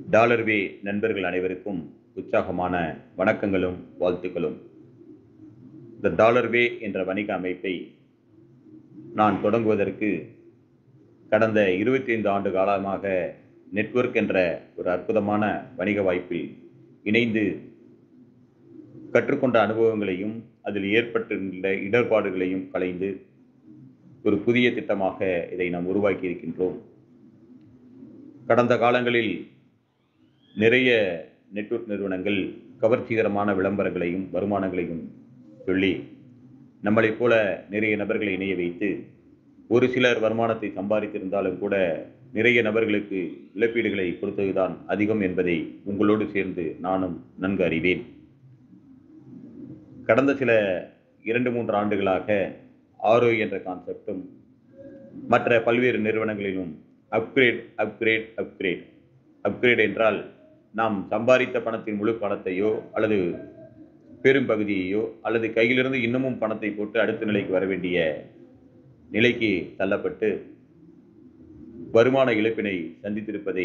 டாலர்வே நண்பர்கள் அனைவருக்கும் உற்சாகமான வணக்கங்களும் வாழ்த்துக்களும் த டாலர்வே என்ற வணிக அமைப்பை நான் தொடங்குவதற்கு கடந்த இருபத்தி ஐந்து ஆண்டு காலமாக நெட்வொர்க் என்ற ஒரு அற்புதமான வணிக வாய்ப்பில் இணைந்து கற்றுக்கொண்ட அனுபவங்களையும் அதில் ஏற்பட்டுள்ள இடர்பாடுகளையும் களைந்து ஒரு புதிய திட்டமாக இதை நாம் உருவாக்கி இருக்கின்றோம் கடந்த காலங்களில் நிறைய நெட்வொர்க் நிறுவனங்கள் கவர்ச்சிகரமான விளம்பரங்களையும் வருமானங்களையும் சொல்லி நம்மளைப் போல நிறைய நபர்களை இணைய வைத்து ஒரு சிலர் வருமானத்தை சம்பாதித்திருந்தாலும் கூட நிறைய நபர்களுக்கு இழப்பீடுகளை கொடுத்ததுதான் அதிகம் என்பதை உங்களோடு சேர்ந்து நானும் நன்கு அறிவேன் கடந்த சில இரண்டு மூன்று ஆண்டுகளாக ஆரோ என்ற கான்செப்டும் மற்ற பல்வேறு நிறுவனங்களிலும் அப்கிரேட் அப்கிரேட் அப்கிரேட் அப்கிரேட் என்றால் நாம் சம்பாதித்த பணத்தின் முழு பணத்தையோ அல்லது பெரும் பகுதியையோ அல்லது கையிலிருந்து இன்னமும் பணத்தை போட்டு அடுத்த நிலைக்கு வர வேண்டிய நிலைக்கு தள்ளப்பட்டு வருமான இழப்பினை சந்தித்திருப்பதை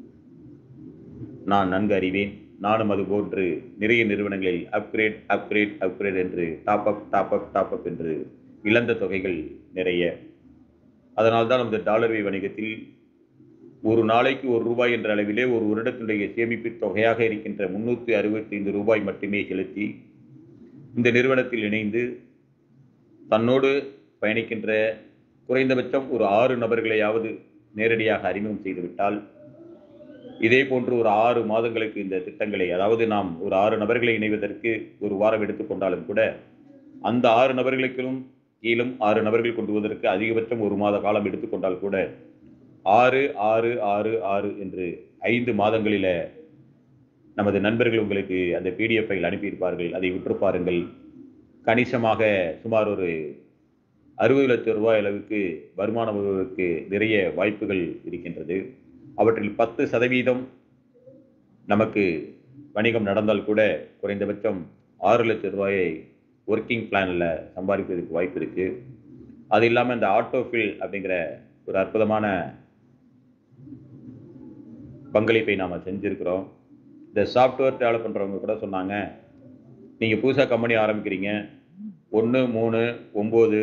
நான் நன்கு அறிவேன் நானும் அதுபோன்று நிறைய நிறுவனங்களில் அப்கிரேட் அப்கிரேட் அப்கிரேட் என்று top up top up top up என்று இழந்த தொகைகள் நிறைய அதனால்தான் அந்த டாலர்வை வணிகத்தில் ஒரு நாளைக்கு ஒரு ரூபாய் என்ற அளவிலே ஒரு வருடத்தினுடைய சேமிப்பு தொகையாக இருக்கின்ற முன்னூற்றி அறுபத்தி ஐந்து ரூபாய் மட்டுமே செலுத்தி இந்த நிறுவனத்தில் இணைந்து தன்னோடு பயணிக்கின்ற குறைந்தபட்சம் ஒரு ஆறு நபர்களையாவது நேரடியாக அறிமுகம் செய்துவிட்டால் இதே போன்று ஒரு ஆறு மாதங்களுக்கு இந்த திட்டங்களை அதாவது நாம் ஒரு ஆறு நபர்களை இணைவதற்கு ஒரு வாரம் எடுத்துக்கொண்டாலும் கூட அந்த ஆறு நபர்களுக்கும் கீழும் ஆறு நபர்கள் கொண்டு வருவதற்கு அதிகபட்சம் ஒரு மாத காலம் எடுத்துக்கொண்டால் கூட ஆறு ஆறு ஆறு ஆறு என்று ஐந்து மாதங்களில நமது நண்பர்கள் உங்களுக்கு அந்த பிடிஎஃப் ஃபைல் அனுப்பியிருப்பார்கள் அதை விற்று பாருங்கள் கணிசமாக சுமார் ஒரு அறுபது லட்சம் ரூபாய் அளவுக்கு வருமானம் வருவதற்கு நிறைய வாய்ப்புகள் இருக்கின்றது அவற்றில் பத்து சதவீதம் நமக்கு வணிகம் நடந்தால் கூட குறைந்தபட்சம் ஆறு லட்சம் ரூபாயை ஒர்க்கிங் பிளானில் சம்பாதிப்பதற்கு வாய்ப்பு இருக்குது அது இல்லாமல் இந்த ஆட்டோஃபில் அப்படிங்கிற ஒரு அற்புதமான பங்களிப்பை நாம் செஞ்சுருக்கிறோம் இந்த சாஃப்ட்வேர் டெவலப் பண்ணுறவங்க கூட சொன்னாங்க நீங்கள் புதுசாக கம்பெனி ஆரம்பிக்கிறீங்க ஒன்று மூணு ஒம்பது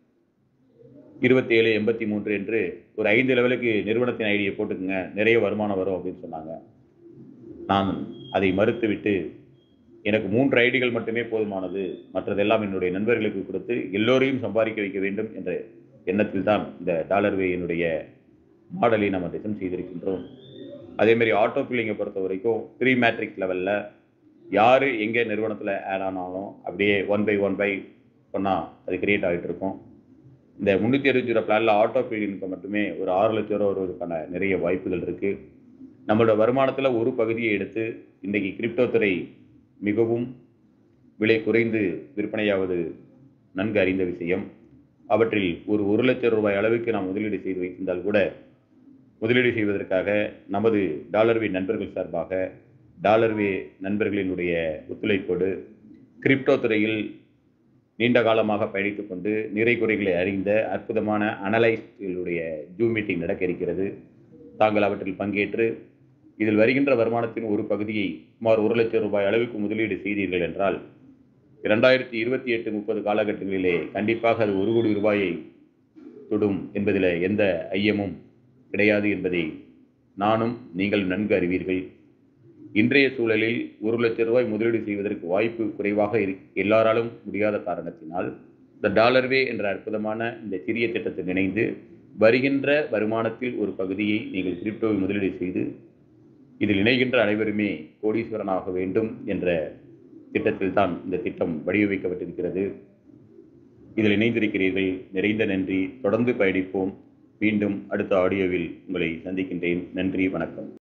இருபத்தேழு எண்பத்தி மூன்று என்று ஒரு ஐந்து லெவலுக்கு நிறுவனத்தின் ஐடியை போட்டுக்குங்க நிறைய வருமானம் வரும் அப்படின்னு சொன்னாங்க நான் அதை மறுத்துவிட்டு எனக்கு மூன்று ஐடிகள் மட்டுமே போதுமானது மற்றதெல்லாம் என்னுடைய நண்பர்களுக்கு கொடுத்து எல்லோரையும் சம்பாதிக்க வைக்க வேண்டும் என்ற எண்ணத்தில் தான் இந்த டாலர் வே என்னுடைய மாடலை நம்ம டிசைன் செய்திருக்கின்றோம் அதேமாதிரி ஆட்டோ பில்லிங்கை பொறுத்த வரைக்கும் ப்ரீ மேட்ரிக்ஸ் லெவலில் யார் எங்கே நிறுவனத்தில் ஆட் ஆனாலும் அப்படியே ஒன் பை ஒன் பை சொன்னால் அது கிரியேட் ஆகிட்டு இருக்கும் இந்த முந்நூற்றி அறுபத்தி ரூபா பிளானில் ஆட்டோ பில்லிங்க்கு மட்டுமே ஒரு ஆறு லட்சம் ரூபா வருவதற்கான நிறைய வாய்ப்புகள் இருக்குது நம்மளோட வருமானத்தில் ஒரு பகுதியை எடுத்து இன்றைக்கி கிரிப்டோ துறை மிகவும் விலை குறைந்து விற்பனையாவது நன்கு அறிந்த விஷயம் அவற்றில் ஒரு ஒரு லட்சம் ரூபாய் அளவுக்கு நாம் முதலீடு செய்து வைத்திருந்தால் கூட முதலீடு செய்வதற்காக நமது டாலர்வே நண்பர்கள் சார்பாக டாலர்வே நண்பர்களினுடைய ஒத்துழைப்போடு கிரிப்டோ துறையில் நீண்ட காலமாக பயணித்துக் கொண்டு நிறை குறைகளை அறிந்த அற்புதமான அனலைஸ்டுகளுடைய ஜூம் மீட்டிங் நடக்க இருக்கிறது தாங்கள் அவற்றில் பங்கேற்று இதில் வருகின்ற வருமானத்தின் ஒரு பகுதியை சுமார் ஒரு லட்சம் ரூபாய் அளவுக்கு முதலீடு செய்தீர்கள் என்றால் இரண்டாயிரத்தி இருபத்தி எட்டு முப்பது காலகட்டங்களிலே கண்டிப்பாக அது ஒரு கோடி ரூபாயை தொடும் என்பதில் எந்த ஐயமும் கிடையாது என்பதை நானும் நீங்கள் நன்கு அறிவீர்கள் இன்றைய சூழலில் ஒரு லட்சம் ரூபாய் முதலீடு செய்வதற்கு வாய்ப்பு குறைவாக இரு எல்லாராலும் முடியாத காரணத்தினால் த டாலர்வே என்ற அற்புதமான இந்த சிறிய திட்டத்தில் இணைந்து வருகின்ற வருமானத்தில் ஒரு பகுதியை நீங்கள் கிரிப்டோவை முதலீடு செய்து இதில் இணைகின்ற அனைவருமே கோடீஸ்வரனாக வேண்டும் என்ற திட்டத்தில் தான் இந்த திட்டம் வடிவமைக்கப்பட்டிருக்கிறது இதில் இணைந்திருக்கிறீர்கள் நிறைந்த நன்றி தொடர்ந்து பயணிப்போம் மீண்டும் அடுத்த ஆடியோவில் உங்களை சந்திக்கின்றேன் நன்றி வணக்கம்